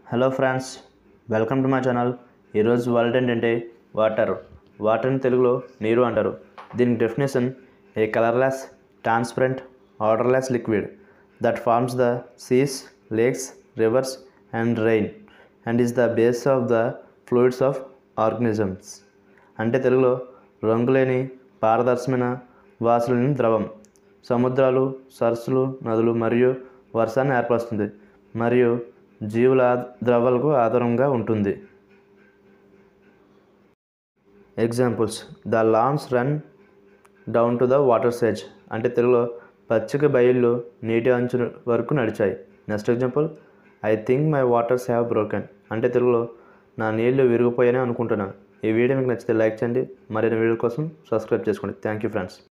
hello friends welcome to my channel ఈరోజు word ఏంటంటే water వాటర్ని తెలుగులో నీరు అంటారు దీని definition a colourless transparent odourless liquid that forms the seas lakes rivers and rain and is the base of the fluids of organisms అంటే తెలుగులో రంగులేని పారదర్శమైన వాసులేని ద్రవం సముద్రాలు సరస్సులు నదులు మరియు వర్షాన్ని ఏర్పరుస్తుంది మరియు జీవుల ద్రవాలకు ఆధారంగా ఉంటుంది examples the lawns run down to the water's edge అంటే తెలుగులో పచ్చిక బయళ్ళు నీటి అంచు వరకు నడిచాయి next example I think my waters have broken అంటే తెలుగులో నా నీళ్లు విరిగిపోయాయని అనుకుంటున్నాను ఈ వీడియో మీకు నచ్చితే లైక్ చేయండి మరిన్ని వీడియో కోసం సబ్స్క్రైబ్ చేసుకోండి థ్యాంక్ యూ ఫ్రెండ్స్